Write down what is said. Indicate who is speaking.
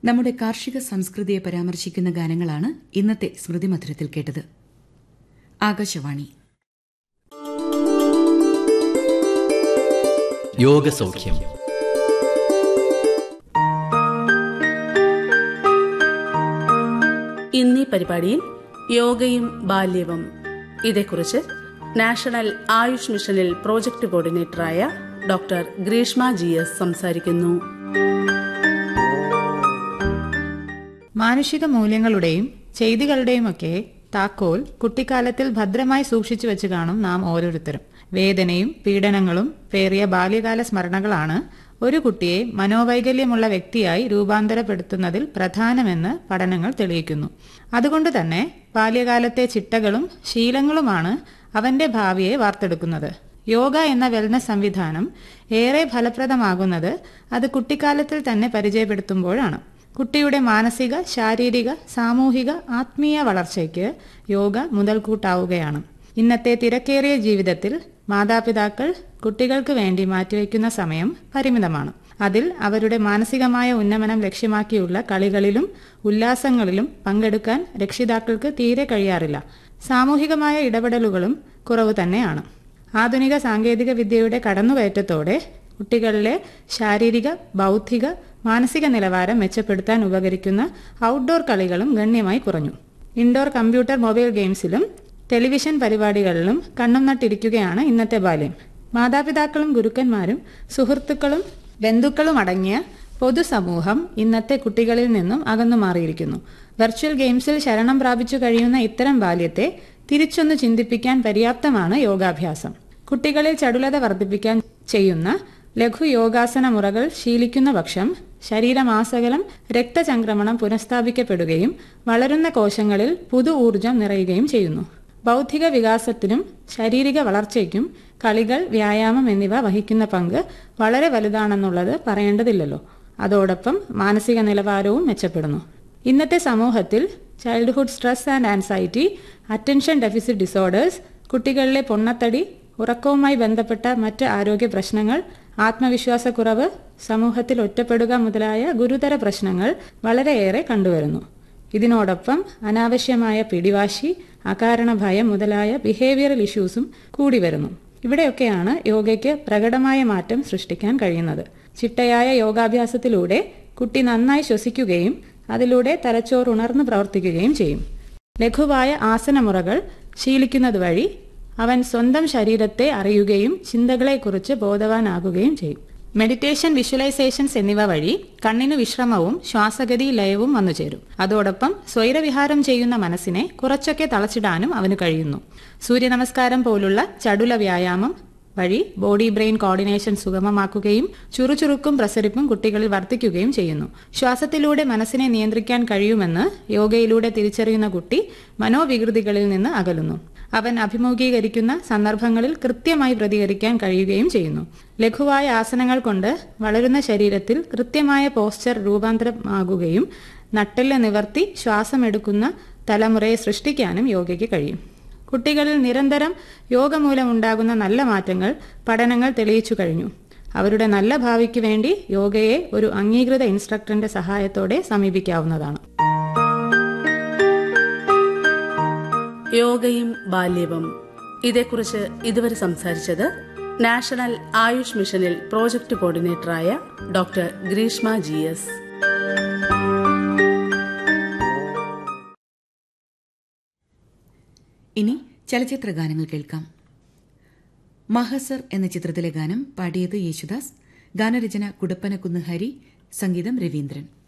Speaker 1: നമ്മുടെ കാർഷിക സംസ്കൃതിയെ പരാമർശിക്കുന്ന ഗാനങ്ങളാണ് ഇന്നത്തെ സ്മൃതി മധുരത്തിൽ കേട്ടത് ആകാശവാണി
Speaker 2: യോഗസൗഖ്യം
Speaker 3: ഇന്നീ പരിപാടിയിൽ യോഗയും ബാല്യവും ഇതേക്കുറിച്ച് നാഷണൽ ആയുഷ് മിഷനിൽ പ്രോജക്ട് കോർഡിനേറ്ററായ ഡോക്ടർ ഗ്രീഷ്മ ജി എസ് സംസാരിക്കുന്നു
Speaker 4: മാനുഷിക മൂല്യങ്ങളുടെയും ചെയ്തികളുടെയുമൊക്കെ താക്കോൽ കുട്ടിക്കാലത്തിൽ ഭദ്രമായി സൂക്ഷിച്ചു വെച്ച് കാണും നാം ഓരോരുത്തരും വേദനയും പീഡനങ്ങളും പേറിയ ബാല്യകാല സ്മരണകളാണ് ഒരു കുട്ടിയെ മനോവൈകല്യമുള്ള വ്യക്തിയായി രൂപാന്തരപ്പെടുത്തുന്നതിൽ പ്രധാനമെന്ന് പഠനങ്ങൾ തെളിയിക്കുന്നു അതുകൊണ്ട് തന്നെ ബാല്യകാലത്തെ ചിട്ടകളും ശീലങ്ങളുമാണ് അവന്റെ ഭാവിയെ വാർത്തെടുക്കുന്നത് യോഗ എന്ന വെൽനസ് സംവിധാനം ഏറെ ഫലപ്രദമാകുന്നത് അത് കുട്ടിക്കാലത്തിൽ തന്നെ പരിചയപ്പെടുത്തുമ്പോഴാണ് കുട്ടിയുടെ മാനസിക ശാരീരിക സാമൂഹിക ആത്മീയ വളർച്ചയ്ക്ക് യോഗ മുതൽക്കൂട്ടാവുകയാണ് ഇന്നത്തെ തിരക്കേറിയ ജീവിതത്തിൽ മാതാപിതാക്കൾ കുട്ടികൾക്ക് വേണ്ടി മാറ്റിവെക്കുന്ന സമയം പരിമിതമാണ് അതിൽ അവരുടെ മാനസികമായ ഉന്നമനം ലക്ഷ്യമാക്കിയുള്ള കളികളിലും ഉല്ലാസങ്ങളിലും പങ്കെടുക്കാൻ രക്ഷിതാക്കൾക്ക് തീരെ കഴിയാറില്ല സാമൂഹികമായ ഇടപെടലുകളും കുറവ് തന്നെയാണ് ആധുനിക സാങ്കേതിക വിദ്യയുടെ കടന്നുകയറ്റത്തോടെ കുട്ടികളിലെ ശാരീരിക ബൗദ്ധിക മാനസിക നിലവാരം മെച്ചപ്പെടുത്താൻ ഉപകരിക്കുന്ന ഔട്ട്ഡോർ കളികളും ഗണ്യമായി കുറഞ്ഞു ഇൻഡോർ കമ്പ്യൂട്ടർ മൊബൈൽ ഗെയിംസിലും ടെലിവിഷൻ പരിപാടികളിലും കണ്ണും നട്ടിരിക്കുകയാണ് ഇന്നത്തെ ബാല്യം മാതാപിതാക്കളും ഗുരുക്കന്മാരും സുഹൃത്തുക്കളും ബന്ധുക്കളും അടങ്ങിയ പൊതുസമൂഹം ഇന്നത്തെ കുട്ടികളിൽ നിന്നും അകന്നു മാറിയിരിക്കുന്നു വെർച്വൽ ഗെയിംസിൽ ശരണം പ്രാപിച്ചു കഴിയുന്ന ഇത്തരം ബാല്യത്തെ തിരിച്ചൊന്ന് ചിന്തിപ്പിക്കാൻ പര്യാപ്തമാണ് യോഗാഭ്യാസം കുട്ടികളിൽ ചടുലത വർദ്ധിപ്പിക്കാൻ ചെയ്യുന്ന ലഘു യോഗാസന മുറകൾ ശീലിക്കുന്ന പക്ഷം ശരീരമാസകലം രക്തചംക്രമണം പുനഃസ്ഥാപിക്കപ്പെടുകയും വളരുന്ന കോശങ്ങളിൽ പുതു ഊർജം നിറയുകയും ചെയ്യുന്നു ബൗദ്ധിക വികാസത്തിനും ശാരീരിക വളർച്ചയ്ക്കും കളികൾ വ്യായാമം എന്നിവ വഹിക്കുന്ന പങ്ക് വളരെ വലുതാണെന്നുള്ളത് പറയേണ്ടതില്ലല്ലോ അതോടൊപ്പം മാനസിക നിലവാരവും മെച്ചപ്പെടുന്നു ഇന്നത്തെ സമൂഹത്തിൽ childhood stress and anxiety attention deficit disorders കുട്ടികളിലെ പൊണ്ണത്തടി ഉറക്കവുമായി ബന്ധപ്പെട്ട മറ്റ് ആരോഗ്യ പ്രശ്നങ്ങൾ ആത്മവിശ്വാസക്കുറവ് സമൂഹത്തിൽ ഒറ്റപ്പെടുക മുതലായ ഗുരുതര പ്രശ്നങ്ങൾ വളരെയേറെ കണ്ടുവരുന്നു ഇതിനോടൊപ്പം അനാവശ്യമായ പിടിവാശി അകാരണ ഭയം മുതലായ ബിഹേവിയറൽ ഇഷ്യൂസും കൂടി വരുന്നു ഇവിടെയൊക്കെയാണ് യോഗയ്ക്ക് പ്രകടമായ മാറ്റം സൃഷ്ടിക്കാൻ കഴിയുന്നത് ചിട്ടയായ യോഗാഭ്യാസത്തിലൂടെ കുട്ടി നന്നായി ശ്വസിക്കുകയും അതിലൂടെ തലച്ചോർ ഉണർന്ന് പ്രവർത്തിക്കുകയും ചെയ്യും ലഘുവായ ആസനമുറകൾ ശീലിക്കുന്നത് വഴി അവൻ സ്വന്തം ശരീരത്തെ അറിയുകയും ചിന്തകളെക്കുറിച്ച് ബോധവാനാകുകയും ചെയ്യും മെഡിറ്റേഷൻ വിഷ്വലൈസേഷൻസ് എന്നിവ വഴി കണ്ണിന് വിശ്രമവും ശ്വാസഗതി ലയവും വന്നുചേരും അതോടൊപ്പം സ്വൈരവിഹാരം ചെയ്യുന്ന മനസ്സിനെ കുറച്ചൊക്കെ തളച്ചിടാനും അവന് കഴിയുന്നു സൂര്യനമസ്കാരം പോലുള്ള ചടുല വ്യായാമം വഴി ബോഡി ബ്രെയിൻ കോർഡിനേഷൻ സുഗമമാക്കുകയും ചുറുചുറുക്കും പ്രസരിപ്പും കുട്ടികളിൽ വർദ്ധിക്കുകയും ചെയ്യുന്നു ശ്വാസത്തിലൂടെ മനസ്സിനെ നിയന്ത്രിക്കാൻ കഴിയുമെന്ന് യോഗയിലൂടെ തിരിച്ചറിയുന്ന കുട്ടി മനോവികൃതികളിൽ നിന്ന് അകലുന്നു അവൻ അഭിമുഖീകരിക്കുന്ന സന്ദർഭങ്ങളിൽ കൃത്യമായി പ്രതികരിക്കാൻ കഴിയുകയും ചെയ്യുന്നു ലഘുവായ ആസനങ്ങൾ കൊണ്ട് വളരുന്ന ശരീരത്തിൽ കൃത്യമായ പോസ്ചർ രൂപാന്തരമാകുകയും നട്ടെല്ല് നിവർത്തി ശ്വാസമെടുക്കുന്ന തലമുറയെ സൃഷ്ടിക്കാനും യോഗയ്ക്ക് കഴിയും കുട്ടികളിൽ നിരന്തരം യോഗ മൂലമുണ്ടാകുന്ന നല്ല മാറ്റങ്ങൾ പഠനങ്ങൾ തെളിയിച്ചു കഴിഞ്ഞു അവരുടെ നല്ല ഭാവിക്ക് വേണ്ടി യോഗയെ ഒരു അംഗീകൃത ഇൻസ്ട്രക്ടറിന്റെ സഹായത്തോടെ സമീപിക്കാവുന്നതാണ്
Speaker 3: യോഗയും ബാല്യവും ഇതേക്കുറിച്ച് ഇതുവരെ സംസാരിച്ചത് നാഷണൽ ആയുഷ് മിഷനിൽ പ്രോജക്ട് കോർഡിനേറ്ററായ ഡോക്ടർ ഗ്രീഷ്മ ജി എസ്
Speaker 1: ഇനി ചലച്ചിത്ര ഗാനങ്ങൾ കേൾക്കാം മഹസർ എന്ന ചിത്രത്തിലെ ഗാനം പാടിയത് യേശുദാസ് ഗാനരചന കുടപ്പനക്കുന്ന് ഹരി സംഗീതം രവീന്ദ്രൻ